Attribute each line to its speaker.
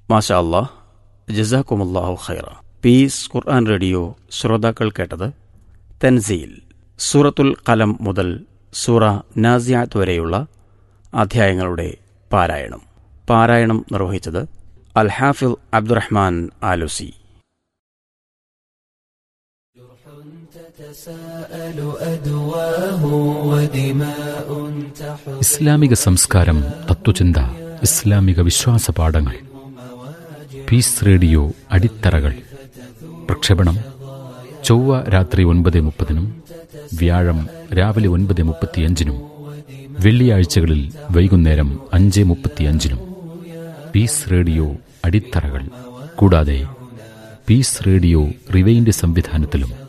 Speaker 1: മാഷാ അല്ലാഹ് ജസാക്കുമുല്ലാഹു ഖൈറ പീസ് ഖുർആൻ റേഡിയോ ശ്രോതാക്കൾ കേട്ടത് തൻസീൽ സൂറത്തുൽ കലം മുതൽ സൂറ നാസിയാത്ത് വരെയുള്ള അധ്യായങ്ങളുടെ പാരായണം പാരായണം നിർവഹിച്ചത് അൽ ഹാഫിൽ അബ്ദുറഹ്മാൻ ആലുസി
Speaker 2: تتساءل أدواه ودماء تحر
Speaker 3: ഇസ്ലാമിക സംസ്കാരം തത്വചിന്ത ഇസ്ലാമിക വിശ്വാസ പാഠങ്ങൾ പീസ് റേഡിയോ അടിത്തറകൾ പ്രക്ഷേപണം ചൊവ്വ രാത്രി ഒൻപത് മുപ്പതിനും വ്യാഴം രാവിലെ ഒൻപത് മുപ്പത്തിയഞ്ചിനും വെള്ളിയാഴ്ചകളിൽ വൈകുന്നേരം അഞ്ച് മുപ്പത്തിയഞ്ചിനും പീസ് റേഡിയോ അടിത്തറകൾ കൂടാതെ പീസ് റേഡിയോ റിവൈൻഡ് സംവിധാനത്തിലും